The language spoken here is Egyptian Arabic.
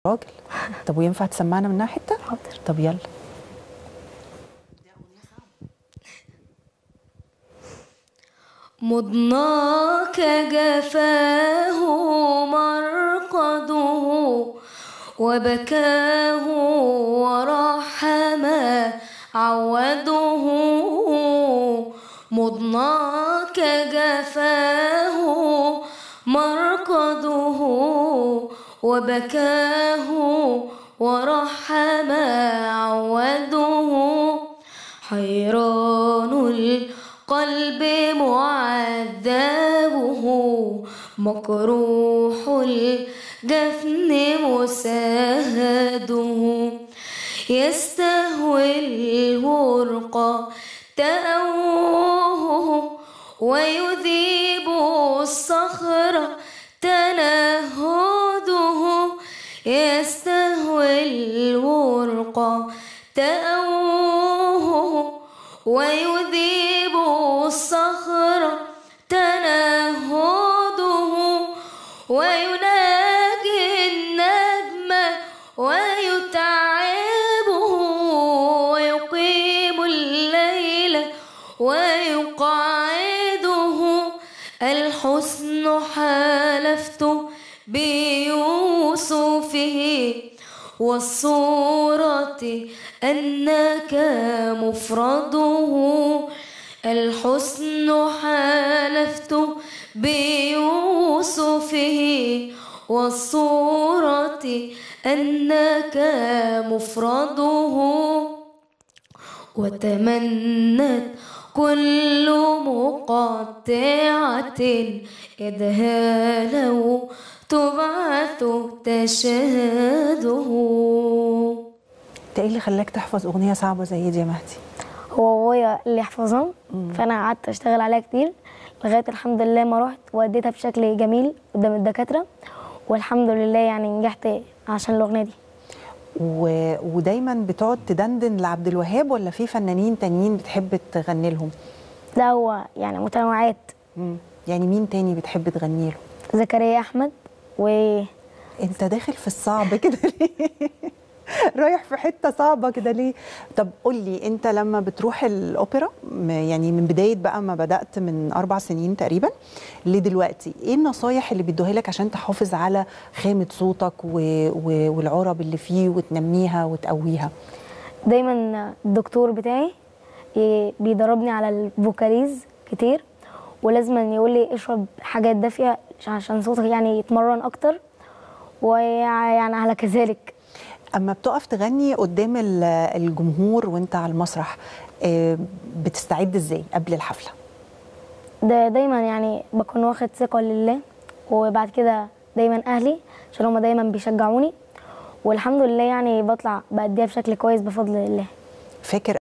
راجل طب وينفع تسمعنا منها حته حاضر طب يلا مضناك جفاه مرقده وبكاه ورحما عوده مضناك جفاه مرقده وبكاه ورحما عوده حيران القلب معذبه مكروح الجفن مساهده يستهوي الورق تأوه ويذيب الصخر تنهده يستهوي الورق تأوه ويذيب الصخر تنهده ويناجي النجم ويتعبه ويقيم الليل ويقعده الحسن حالفت بيوسفه والصورة أنك مفرده الحسن حالفت بيوسفه والصورة أنك مفرده وتمنت كل مقطعة إذها لو تبعث تشهده انت ايه اللي خلاك تحفظ اغنيه صعبه زي دي يا مهدي هو بابايا اللي يحفظها فانا قعدت اشتغل عليها كتير لغايه الحمد لله ما رحت واديتها بشكل جميل قدام الدكاتره والحمد لله يعني نجحت عشان الاغنيه دي و... ودايما بتقعد تدندن لعبد الوهاب ولا في فنانين تانيين بتحب تغني لهم ده هو يعني متنوعات مم. يعني مين تاني بتحب تغني له زكريا احمد و انت داخل في الصعب كده ليه رايح في حته صعبه كده ليه طب قول لي انت لما بتروح الاوبرا م- يعني من بدايه بقى ما بدات من اربع سنين تقريبا لدلوقتي ايه النصايح اللي بيدوها لك عشان تحافظ على خامه صوتك و... و... والعرب اللي فيه وتنميها وتقويها دايما الدكتور بتاعي ي- بيدربني على الفوكاليز كتير ولازم يقول لي اشرب حاجات دافيه عشان صوتك يعني يتمرن اكتر ويعني على كذلك اما بتقف تغني قدام ال- الجمهور وانت على المسرح آه، بتستعد ازاي قبل الحفله ده دايما يعني بكون واخد ثقة لله وبعد كده دايما أهلي عشان هما دايما بيشجعوني والحمد لله يعني بطلع بأديها بشكل كويس بفضل الله فاكر